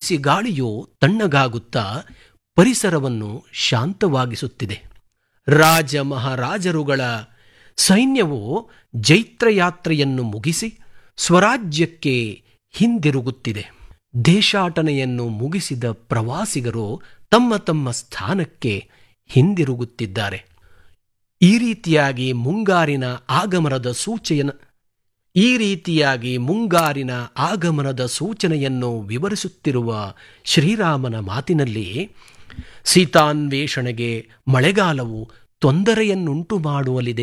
ಬಿಸಿ ಗಾಳಿಯು ತಣ್ಣಗಾಗುತ್ತಾ ಪರಿಸರವನ್ನು ಶಾಂತವಾಗಿಸುತ್ತಿದೆ ರಾಜ ಮಹಾರಾಜರುಗಳ ಸೈನ್ಯವು ಜೈತ್ರಯಾತ್ರೆಯನ್ನು ಮುಗಿಸಿ ಸ್ವರಾಜ್ಯಕ್ಕೆ ಹಿಂದಿರುಗುತ್ತಿದೆ ದೇಶಾಟನೆಯನ್ನು ಮುಗಿಸಿದ ಪ್ರವಾಸಿಗರು ತಮ್ಮ ತಮ್ಮ ಸ್ಥಾನಕ್ಕೆ ಹಿಂದಿರುಗುತ್ತಿದ್ದಾರೆ ಈ ರೀತಿಯಾಗಿ ಮುಂಗಾರಿನ ಆಗಮನದ ಸೂಚೆಯನ ಈ ರೀತಿಯಾಗಿ ಮುಂಗಾರಿನ ಆಗಮನದ ಸೂಚನೆಯನ್ನು ವಿವರಿಸುತ್ತಿರುವ ಶ್ರೀರಾಮನ ಮಾತಿನಲ್ಲಿ ಸೀತಾನ್ವೇಷಣೆಗೆ ಮಳೆಗಾಲವು ತೊಂದರೆಯನ್ನುಂಟು ಮಾಡುವಲಿದೆ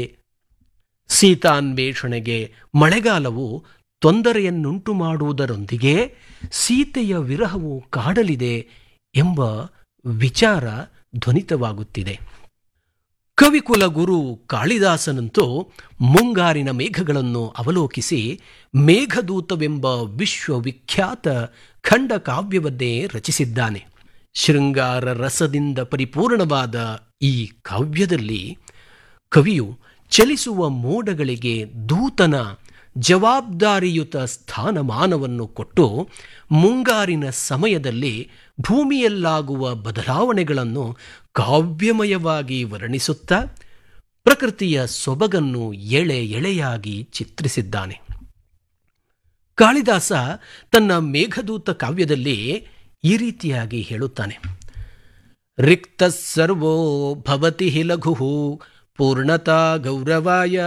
ಸೀತಾನ್ವೇಷಣೆಗೆ ಮಳೆಗಾಲವು ತೊಂದರೆಯನ್ನುಂಟು ಮಾಡುವುದರೊಂದಿಗೆ ಸೀತೆಯ ವಿರಹವು ಕಾಡಲಿದೆ ಎಂಬ ವಿಚಾರ ಧ್ವನಿತವಾಗುತ್ತಿದೆ ಕವಿಕುಲ ಗುರು ಕಾಳಿದಾಸನಂತೂ ಮುಂಗಾರಿನ ಮೇಘಗಳನ್ನು ಅವಲೋಕಿಸಿ ಮೇಘದೂತವೆಂಬ ವಿಶ್ವವಿಖ್ಯಾತ ಖಂಡಕಾವ್ಯವನ್ನೇ ರಚಿಸಿದ್ದಾನೆ ಶೃಂಗಾರ ರಸದಿಂದ ಪರಿಪೂರ್ಣವಾದ ಈ ಕಾವ್ಯದಲ್ಲಿ ಕವಿಯು ಚಲಿಸುವ ಮೋಡಗಳಿಗೆ ದೂತನ ಜವಾಬ್ದಾರಿಯುತ ಸ್ಥಾನಮಾನವನ್ನು ಕೊಟ್ಟು ಮುಂಗಾರಿನ ಸಮಯದಲ್ಲಿ ಭೂಮಿಯಲ್ಲಾಗುವ ಬದಲಾವಣೆಗಳನ್ನು ಕಾವ್ಯಮಯವಾಗಿ ವರ್ಣಿಸುತ್ತಾ ಪ್ರಕೃತಿಯ ಸೊಬಗನ್ನು ಎಳೆ ಎಳೆಯಾಗಿ ಚಿತ್ರಿಸಿದ್ದಾನೆ ಕಾಳಿದಾಸ ತನ್ನ ಮೇಘದೂತ ಕಾವ್ಯದಲ್ಲಿ ಈ ರೀತಿಯಾಗಿ ಹೇಳುತ್ತಾನೆ ರಿಕ್ತ ಸರ್ವೋ ಭವತಿ ಹಿ ಲಘು ಪೂರ್ಣತಾ ಗೌರವಾಯ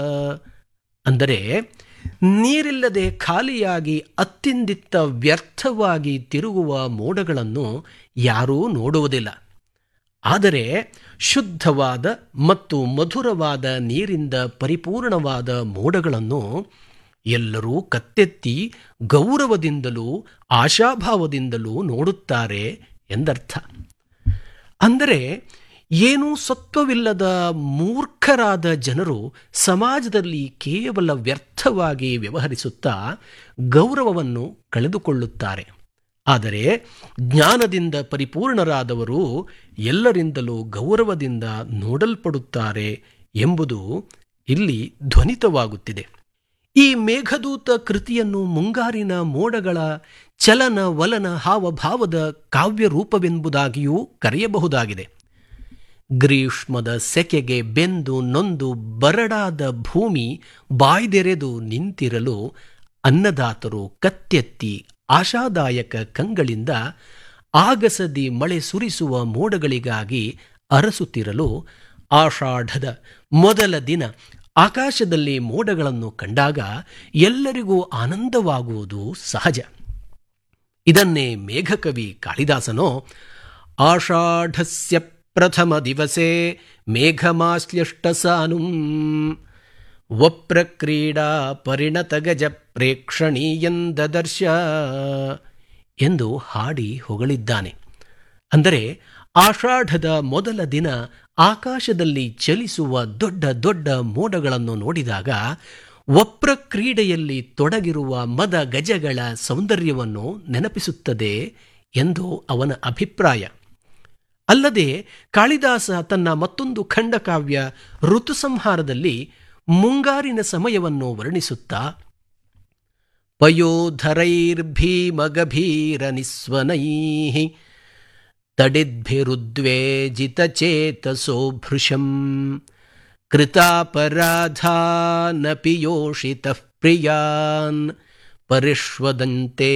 ಅಂದರೆ ನೀರಿಲ್ಲದೆ ಖಾಲಿಯಾಗಿ ಅತ್ತಿಂದಿತ್ತ ವ್ಯರ್ಥವಾಗಿ ತಿರುಗುವ ಮೋಡಗಳನ್ನು ಯಾರೂ ನೋಡುವುದಿಲ್ಲ ಆದರೆ ಶುದ್ಧವಾದ ಮತ್ತು ಮಧುರವಾದ ನೀರಿಂದ ಪರಿಪೂರ್ಣವಾದ ಮೋಡಗಳನ್ನು ಎಲ್ಲರೂ ಕತ್ತೆತ್ತಿ ಗೌರವದಿಂದಲೂ ಆಶಾಭಾವದಿಂದಲೂ ನೋಡುತ್ತಾರೆ ಎಂದರ್ಥ ಅಂದರೆ ಏನೂ ಸತ್ವವಿಲ್ಲದ ಮೂರ್ಖರಾದ ಜನರು ಸಮಾಜದಲ್ಲಿ ಕೇವಲ ವ್ಯರ್ಥವಾಗಿ ವ್ಯವಹರಿಸುತ್ತಾ ಗೌರವವನ್ನು ಕಳೆದುಕೊಳ್ಳುತ್ತಾರೆ ಆದರೆ ಜ್ಞಾನದಿಂದ ಪರಿಪೂರ್ಣರಾದವರು ಎಲ್ಲರಿಂದಲೂ ಗೌರವದಿಂದ ನೋಡಲ್ಪಡುತ್ತಾರೆ ಎಂಬುದು ಇಲ್ಲಿ ಧ್ವನಿತವಾಗುತ್ತಿದೆ ಈ ಮೇಘದೂತ ಕೃತಿಯನ್ನು ಮುಂಗಾರಿನ ಮೋಡಗಳ ಚಲನ ವಲನ ಹಾವಭಾವದ ಕಾವ್ಯ ರೂಪವೆಂಬುದಾಗಿಯೂ ಕರೆಯಬಹುದಾಗಿದೆ ಗ್ರೀಷ್ಮದ ಸೆಕೆಗೆ ಬೆಂದು ನೊಂದು ಬರಡಾದ ಭೂಮಿ ಬಾಯ್ದೆರೆದು ನಿಂತಿರಲು ಅನ್ನದಾತರು ಕತ್ತೆತ್ತಿ ಆಶಾದಾಯಕ ಕಂಗಳಿಂದ ಆಗಸದಿ ಮಳೆ ಸುರಿಸುವ ಮೋಡಗಳಿಗಾಗಿ ಅರಸುತ್ತಿರಲು ಆಷಾಢದ ಮೊದಲ ದಿನ ಆಕಾಶದಲ್ಲಿ ಮೋಡಗಳನ್ನು ಕಂಡಾಗ ಎಲ್ಲರಿಗೂ ಆನಂದವಾಗುವುದು ಸಹಜ ಇದನ್ನೇ ಮೇಘಕವಿ ಕಾಳಿದಾಸನೋ ಆಷಾಢಸ್ಯ ಪ್ರಥಮ ದಿವಸೆ ಮೇಘಮಾಶ್ಲಿಷ್ಟಸಾನುಂ ವಪ್ರಕ್ರೀಡಾ ಪರಿಣತ ಗಜ ಪ್ರೇಕ್ಷಣೀಯಂದದರ್ಶ ಎಂದು ಹಾಡಿ ಹೊಗಳಿದ್ದಾನೆ ಅಂದರೆ ಆಷಾಢದ ಮೊದಲ ದಿನ ಆಕಾಶದಲ್ಲಿ ಚಲಿಸುವ ದೊಡ್ಡ ದೊಡ್ಡ ಮೋಡಗಳನ್ನು ನೋಡಿದಾಗ ವಪ್ರ ಕ್ರೀಡೆಯಲ್ಲಿ ತೊಡಗಿರುವ ಮದ ಗಜಗಳ ಸೌಂದರ್ಯವನ್ನು ನೆನಪಿಸುತ್ತದೆ ಎಂದು ಅವನ ಅಭಿಪ್ರಾಯ ಅಲ್ಲದೆ ಕಾಳಿದಾಸ ತನ್ನ ಮತ್ತೊಂದು ಖಂಡಕಾವ್ಯ ಋತುಸಂಹಾರದಲ್ಲಿ ಮುಂಗಾರಿನ ಸಮಯವನ್ನು ವರ್ಣಿಸುತ್ತಾ ಪಯೋಧರೈರ್ಭೀಮಗಭೀರ ನಿಸ್ವನೈ ತಡಿದ್ಭಿರುದ್ವೇಜಿತಚೇತಸೋ ಭೃಶಂ ಕೃತಾಪರಾಧಾನಪಿ ಯೋಷಿತಃ ಪ್ರಿಯಾನ್ ಪರಿಷ್ವದಂತೆ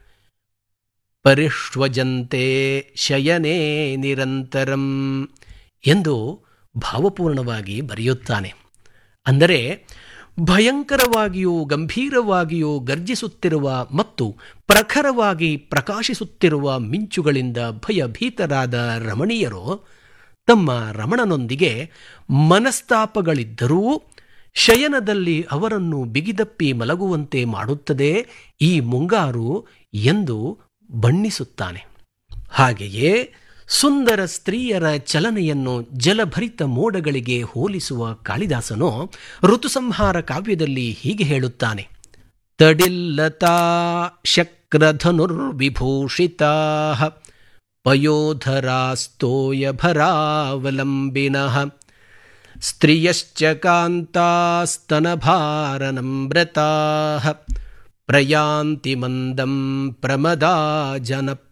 ಪರಿಷ್ವಜಂತೆ ಶಯನೇ ನಿರಂತರಂ ಎಂದು ಭಾವಪೂರ್ಣವಾಗಿ ಬರೆಯುತ್ತಾನೆ ಅಂದರೆ ಭಯಂಕರವಾಗಿಯೂ ಗಂಭೀರವಾಗಿಯೂ ಗರ್ಜಿಸುತ್ತಿರುವ ಮತ್ತು ಪ್ರಖರವಾಗಿ ಪ್ರಕಾಶಿಸುತ್ತಿರುವ ಮಿಂಚುಗಳಿಂದ ಭಯಭೀತರಾದ ರಮಣೀಯರು ತಮ್ಮ ರಮಣನೊಂದಿಗೆ ಮನಸ್ತಾಪಗಳಿದ್ದರೂ ಶಯನದಲ್ಲಿ ಅವರನ್ನು ಬಿಗಿದಪ್ಪಿ ಮಲಗುವಂತೆ ಮಾಡುತ್ತದೆ ಈ ಮುಂಗಾರು ಎಂದು ಬಣ್ಣಿಸುತ್ತಾನೆ ಹಾಗೆಯೇ ಸುಂದರ ಸ್ತ್ರೀಯರ ಚಲನೆಯನ್ನು ಜಲಭರಿತ ಮೋಡಗಳಿಗೆ ಹೋಲಿಸುವ ಕಾಳಿದಾಸನು ಋತುಸಂಹಾರ ಕಾವ್ಯದಲ್ಲಿ ಹೀಗೆ ಹೇಳುತ್ತಾನೆ ತಡಿಲ್ಲತಾ ಶಕ್ರಧನುರ್ವಿಭೂಷಿತಾ ಪಯೋಧರಾಸ್ತೋಯಭರಾವಲಂಬಿನಃ ಸ್ತ್ರಿಯಶ್ಚ ಕಾಂತಾಸ್ತನಭಾರನಮ್ರತಾ ಪ್ರಯಾಂತಿ ಮಂದಂ ಪ್ರಮದಾ ಜನ